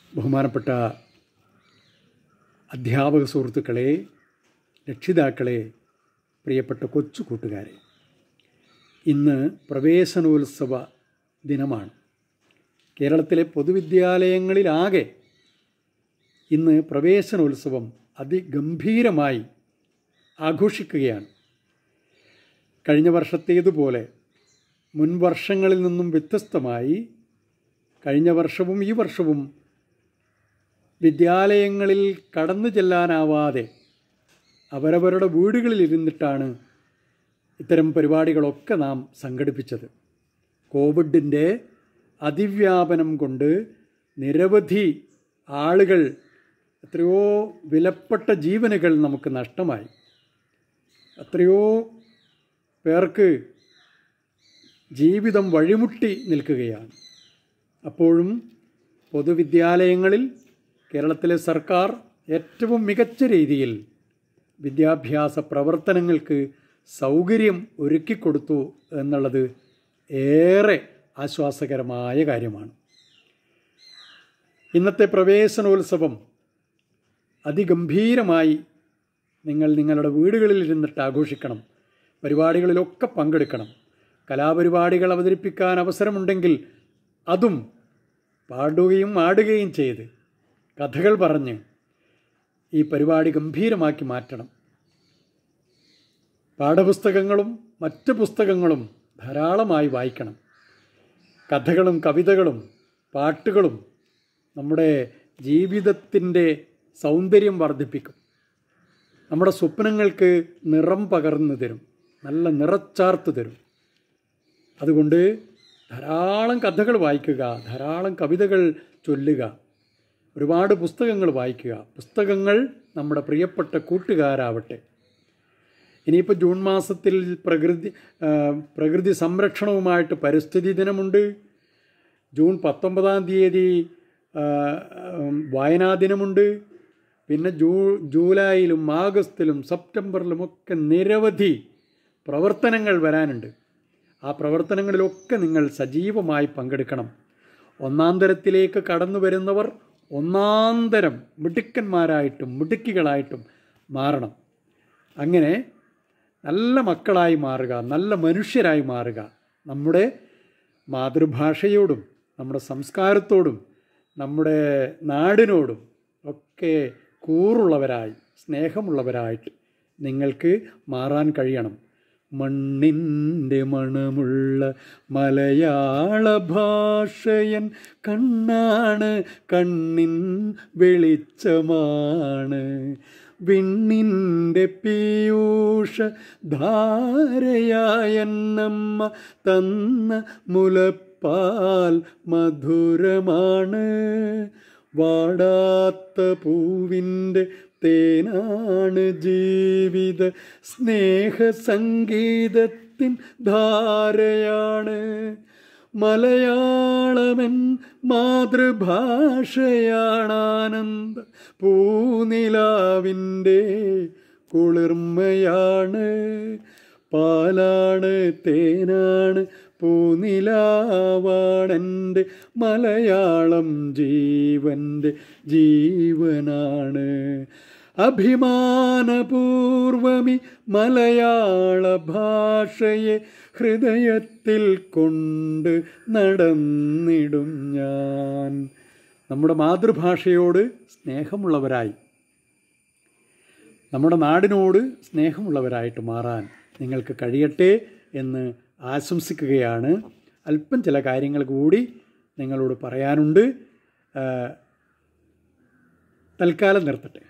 ബഹുമാനപ്പെട്ട അധ്യാപക സുഹൃത്തുക്കളെ രക്ഷിതാക്കളെ പ്രിയപ്പെട്ട കൊച്ചു കൂട്ടുകാരെ ഇന്ന് പ്രവേശനോത്സവ ദിനമാണ് കേരളത്തിലെ പൊതുവിദ്യാലയങ്ങളിലാകെ ഇന്ന് പ്രവേശനോത്സവം അതിഗംഭീരമായി ആഘോഷിക്കുകയാണ് കഴിഞ്ഞ വർഷത്തേതുപോലെ മുൻ വർഷങ്ങളിൽ നിന്നും വ്യത്യസ്തമായി കഴിഞ്ഞ വർഷവും ഈ വർഷവും വിദ്യാലയങ്ങളിൽ കടന്നു ചെല്ലാനാവാതെ അവരവരുടെ വീടുകളിൽ ഇരുന്നിട്ടാണ് ഇത്തരം പരിപാടികളൊക്കെ നാം സംഘടിപ്പിച്ചത് കോവിഡിൻ്റെ അതിവ്യാപനം കൊണ്ട് നിരവധി ആളുകൾ എത്രയോ വിലപ്പെട്ട ജീവനുകൾ നമുക്ക് നഷ്ടമായി എത്രയോ പേർക്ക് ജീവിതം വഴിമുട്ടി നിൽക്കുകയാണ് അപ്പോഴും പൊതുവിദ്യാലയങ്ങളിൽ കേരളത്തിലെ സർക്കാർ ഏറ്റവും മികച്ച രീതിയിൽ വിദ്യാഭ്യാസ പ്രവർത്തനങ്ങൾക്ക് സൗകര്യം ഒരുക്കിക്കൊടുത്തു എന്നുള്ളത് ഏറെ ആശ്വാസകരമായ കാര്യമാണ് ഇന്നത്തെ പ്രവേശനോത്സവം അതിഗംഭീരമായി നിങ്ങൾ നിങ്ങളുടെ വീടുകളിൽ ഇരുന്നിട്ട് ആഘോഷിക്കണം പരിപാടികളിലൊക്കെ പങ്കെടുക്കണം കലാപരിപാടികൾ അവതരിപ്പിക്കാൻ അവസരമുണ്ടെങ്കിൽ അതും പാടുകയും ആടുകയും ചെയ്ത് കഥകൾ പറഞ്ഞ് ഈ പരിപാടി ഗംഭീരമാക്കി മാറ്റണം പാഠപുസ്തകങ്ങളും മറ്റ് പുസ്തകങ്ങളും ധാരാളമായി വായിക്കണം കഥകളും കവിതകളും പാട്ടുകളും നമ്മുടെ ജീവിതത്തിൻ്റെ സൗന്ദര്യം വർദ്ധിപ്പിക്കും നമ്മുടെ സ്വപ്നങ്ങൾക്ക് നിറം പകർന്നു തരും നല്ല നിറച്ചാർത്ത് തരും അതുകൊണ്ട് ധാരാളം കഥകൾ വായിക്കുക ധാരാളം കവിതകൾ ചൊല്ലുക ഒരുപാട് പുസ്തകങ്ങൾ വായിക്കുക പുസ്തകങ്ങൾ നമ്മുടെ പ്രിയപ്പെട്ട കൂട്ടുകാരാവട്ടെ ഇനിയിപ്പോൾ ജൂൺ മാസത്തിൽ പ്രകൃതി ആ, പ്രകൃതി സംരക്ഷണവുമായിട്ട് പരിസ്ഥിതി ദിനമുണ്ട് ജൂൺ പത്തൊമ്പതാം തീയതി ആ, ഉം, വായനാ ദിനമുണ്ട് പിന്നെ ജൂ ജൂലൈയിലും ആഗസ്റ്റിലും സെപ്റ്റംബറിലുമൊക്കെ നിരവധി പ്രവർത്തനങ്ങൾ വരാനുണ്ട് ആ പ്രവർത്തനങ്ങളിലൊക്കെ നിങ്ങൾ സജീവമായി പങ്കെടുക്കണം ഒന്നാം തരത്തിലേക്ക് കടന്നു വരുന്നവർ ഒന്നാം തരം മിടുക്കന്മാരായിട്ടും മിടുക്കികളായിട്ടും മാറണം അങ്ങനെ നല്ല മക്കളായി മാറുക നല്ല മനുഷ്യരായി മാറുക നമ്മുടെ മാതൃഭാഷയോടും നമ്മുടെ സംസ്കാരത്തോടും നമ്മുടെ നാടിനോടും ഒക്കെ കൂറുള്ളവരായി സ്നേഹമുള്ളവരായിട്ട് നിങ്ങൾക്ക് മാറാൻ കഴിയണം മണ്ണിൻ്റെ മണമുള്ള മലയാള ഭാഷയൻ കണ്ണാണ് കണ്ണിൻ വെളിച്ചമാണ് വിണ്ണിൻ്റെ പീയൂഷ ധാരയായെന്നമ്മ തന്ന മുലപ്പാൽ മധുരമാണ് വാടാത്ത പൂവിൻ്റെ തേനാണ് ജീവിത സ്നേഹസംഗീതത്തിൻ ധാരയാണ് മലയാളമൻ മാതൃഭാഷയാണാനന്ദ പൂനിലാവിൻ്റെ കുളിർമയാണ് പാലാണ് തേനാണ് പൂനിലാവാണെൻ്റെ മലയാളം ജീവൻ്റെ ജീവനാണ് അഭിമാനപൂർവമി മലയാള ഭാഷയെ ഹൃദയത്തിൽ കൊണ്ട് നടന്നിടും ഞാൻ നമ്മുടെ മാതൃഭാഷയോട് സ്നേഹമുള്ളവരായി നമ്മുടെ നാടിനോട് സ്നേഹമുള്ളവരായിട്ട് മാറാൻ നിങ്ങൾക്ക് കഴിയട്ടെ എന്ന് ആശംസിക്കുകയാണ് അല്പം ചില കാര്യങ്ങൾ കൂടി നിങ്ങളോട് പറയാനുണ്ട് ആ, തൽക്കാലം നിർത്തട്ടെ